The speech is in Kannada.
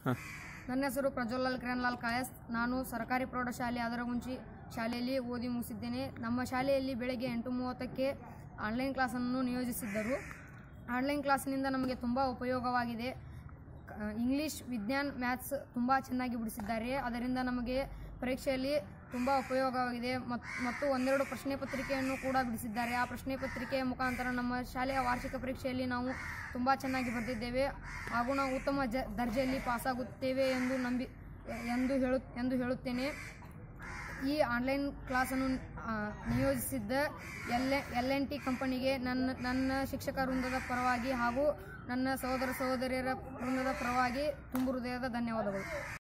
ಹಾಂ ನನ್ನ ಹೆಸರು ಪ್ರಜ್ವಲಾಲ್ ಕಿರಣ್ಲಾಲ್ ಕಾಯಸ್ ನಾನು ಸರ್ಕಾರಿ ಪ್ರೌಢಶಾಲೆ ಅದರಗುಂಚಿ ಶಾಲೆಯಲ್ಲಿ ಓದಿ ಮುಗಿಸಿದ್ದೇನೆ ನಮ್ಮ ಶಾಲೆಯಲ್ಲಿ ಬೆಳಗ್ಗೆ ಎಂಟು ಮೂವತ್ತಕ್ಕೆ ಆನ್ಲೈನ್ ಕ್ಲಾಸನ್ನು ನಿಯೋಜಿಸಿದ್ದರು ಆನ್ಲೈನ್ ಕ್ಲಾಸ್ನಿಂದ ನಮಗೆ ತುಂಬ ಉಪಯೋಗವಾಗಿದೆ ಕ- ಇಂಗ್ಲೀಷ್ ವಿಜ್ಞಾನ್ ಮ್ಯಾಥ್ಸ್ ತುಂಬ ಚೆನ್ನಾಗಿ ಬಿಡಿಸಿದ್ದಾರೆ ಅದರಿಂದ ನಮಗೆ ಪರೀಕ್ಷೆಯಲ್ಲಿ ತುಂಬ ಉಪಯೋಗವಾಗಿದೆ ಮತ್- ಮತ್ತು ಒಂದೆರಡು ಪ್ರಶ್ನೆ ಪತ್ರಿಕೆಯನ್ನು ಕೂಡ ಬಿಡಿಸಿದ್ದಾರೆ ಆ ಪ್ರಶ್ನೆ ಪತ್ರಿಕೆಯ ಮುಖಾಂತರ ನಮ್ಮ ಶಾಲೆಯ ವಾರ್ಷಿಕ ಪರೀಕ್ಷೆಯಲ್ಲಿ ನಾವು ತುಂಬ ಚೆನ್ನಾಗಿ ಬರೆದಿದ್ದೇವೆ ಹಾಗೂ ನಾವು ಉತ್ತಮ ಜ ದರ್ಜೆಯಲ್ಲಿ ಪಾಸಾಗುತ್ತೇವೆ ಎಂದು ನಂಬಿ ಎಂದು ಹೇಳು ಎಂದು ಹೇಳುತ್ತೇನೆ ಈ ಆನ್ಲೈನ್ ಕ್ಲಾಸನ್ನು ಆ, ನಿಯೋಜಿಸಿದ್ದ ಎಲ್ ಎಲ್ ಎನ್ ಟಿ ಕಂಪನಿಗೆ ನನ್ನ ನನ್ನ ಶಿಕ್ಷಕ ವೃಂದದ ಪರವಾಗಿ ಹಾಗೂ ನನ್ನ ಸಹೋದರ ಸಹೋದರಿಯರ ವೃಂದದ ಪರವಾಗಿ ತುಂಬು ಹೃದಯದ ಧನ್ಯವಾದಗಳು